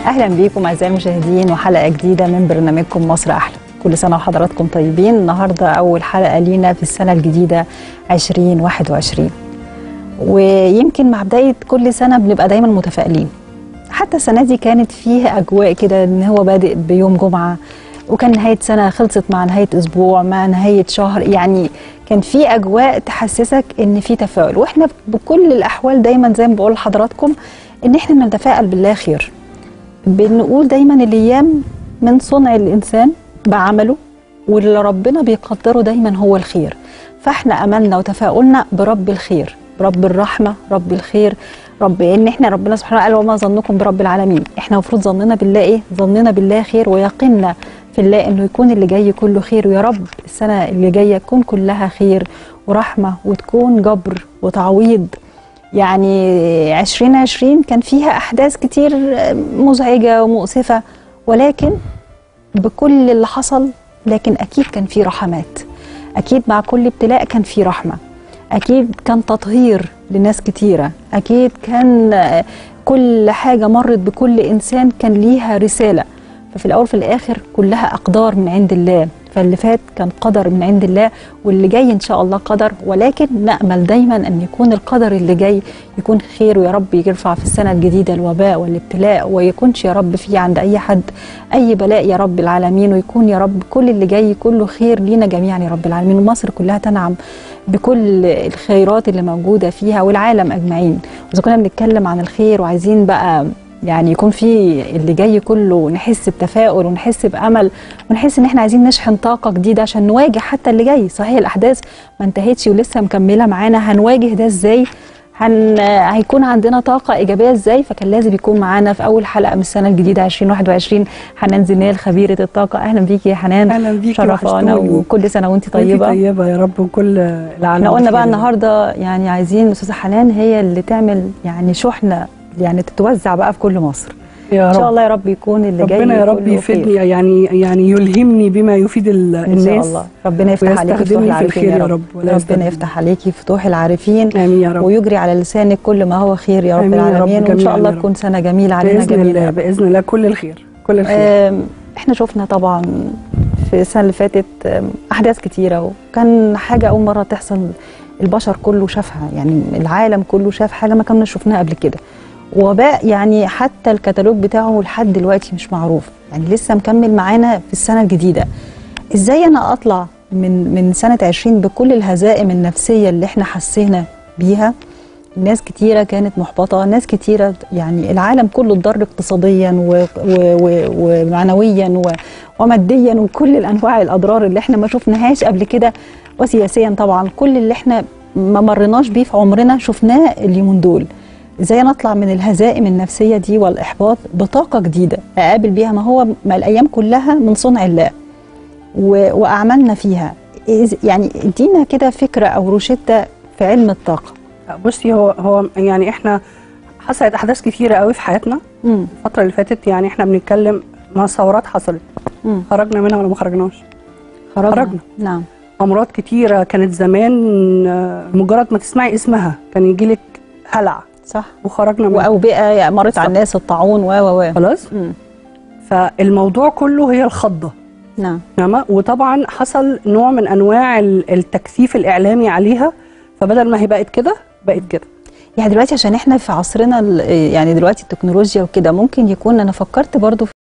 اهلا بيكم اعزائي المشاهدين وحلقه جديده من برنامجكم مصر احلى كل سنه وحضراتكم طيبين النهارده اول حلقه لينا في السنه الجديده 2021 ويمكن مع بدايه كل سنه بنبقى دايما متفائلين حتى السنه دي كانت فيه اجواء كده ان هو بادئ بيوم جمعه وكان نهايه سنه خلصت مع نهايه اسبوع مع نهايه شهر يعني كان في اجواء تحسسك ان في تفاؤل واحنا بكل الاحوال دايما زي ما بقول لحضراتكم ان احنا بنتفائل بالله خير بنقول دايما الايام من صنع الانسان بعمله واللي ربنا بيقدره دايما هو الخير فاحنا املنا وتفاؤلنا برب الخير برب الرحمه رب الخير رب ان احنا ربنا سبحانه وتعالى وما ظنكم برب العالمين احنا المفروض ظننا بالله ايه ظننا بالله خير ويقيننا في الله انه يكون اللي جاي كله خير ويا رب السنه اللي جايه تكون كلها خير ورحمه وتكون جبر وتعويض يعني 2020 كان فيها احداث كتير مزعجه ومؤسفه ولكن بكل اللي حصل لكن اكيد كان في رحمات اكيد مع كل ابتلاء كان في رحمه اكيد كان تطهير لناس كتيره اكيد كان كل حاجه مرت بكل انسان كان ليها رساله ففي الاول في الاخر كلها اقدار من عند الله فاللي فات كان قدر من عند الله واللي جاي ان شاء الله قدر ولكن نامل دايما ان يكون القدر اللي جاي يكون خير ويا رب يرفع في السنه الجديده الوباء والابتلاء ويكونش يا رب في عند اي حد اي بلاء يا رب العالمين ويكون يا رب كل اللي جاي كله خير لينا جميعا يا رب العالمين ومصر كلها تنعم بكل الخيرات اللي موجوده فيها والعالم اجمعين واذا كنا بنتكلم عن الخير وعايزين بقى يعني يكون في اللي جاي كله نحس بتفاؤل ونحس بامل ونحس ان احنا عايزين نشحن طاقه جديده عشان نواجه حتى اللي جاي صحيح الاحداث ما انتهتش ولسه مكمله معانا هنواجه ده ازاي هن... هيكون عندنا طاقة إيجابية إزاي فكان لازم يكون معانا في أول حلقة من السنة الجديدة 2021 حنان زنيل خبيرة الطاقة أهلا بيكي يا حنان أهلا بيكي شرفانا وكل سنة وأنت طيبة وانت طيبة يا رب وكل العالم احنا قلنا بقى بخير. النهاردة يعني عايزين أستاذة حنان هي اللي تعمل يعني شحنة يعني تتوزع بقى في كل مصر يا ان شاء رب الله يا رب يكون اللي جاي ربنا يا رب كله يفيدني خير. يعني يعني يلهمني بما يفيد ال- ان الناس شاء الله ربنا يفتح عليكي فتوح ويستخدمني في العارفين الخير يا رب ولا ربنا يستخدمني. يفتح عليكي فتوح العارفين امين يا رب ويجري على لسانك كل ما هو خير يا رب آمين يا رب العالمين وان شاء جميعاً الله يا رب. تكون سنه جميله علينا باذن جميعا الله باذن الله كل الخير كل الخير آم، احنا شفنا طبعا في السنه اللي فاتت آم، احداث كتيره وكان حاجه اول مره تحصل البشر كله شافها يعني العالم كله شاف حاجه ما كنا شفناها قبل كده وباء يعني حتى الكتالوج بتاعه لحد دلوقتي مش معروف يعني لسه مكمل معانا في السنه الجديده ازاي انا اطلع من من سنه 20 بكل الهزائم النفسيه اللي احنا حسينا بيها ناس كتيرة كانت محبطة ناس كتيرة يعني العالم كله اتضر اقتصاديا و- و- و- ومعنويا و- وماديا وكل الأنواع الأضرار اللي احنا ما شفناهاش قبل كده وسياسيا طبعا كل اللي احنا ما مرناش بيه في عمرنا شفناه اليومين دول ازاي نطلع من الهزائم النفسية دي والإحباط بطاقة جديدة أقابل بيها ما هو ما الأيام كلها من صنع الله و- وأعمالنا فيها إز- يعني ادينا كده فكرة أو روشتة في علم الطاقة بصي هو هو يعني احنا حصلت احداث كثيره قوي في حياتنا مم. الفتره اللي فاتت يعني احنا بنتكلم ما ثورات حصلت مم. خرجنا منها ولا ما خرجناش خرجنا. خرجنا. نعم امراض كتيره كانت زمان آه، مجرد ما تسمعي اسمها كان يجيلك هلع صح وخرجنا منها واوبئه مرت على صح. الناس الطاعون و و و خلاص مم. فالموضوع كله هي الخضه نعم نعم وطبعا حصل نوع من انواع ال- التكثيف الاعلامي عليها فبدل ما هي بقت كده بقت كده يعني دلوقتي عشان احنا في عصرنا ال- يعني دلوقتي التكنولوجيا وكده ممكن يكون انا فكرت برضو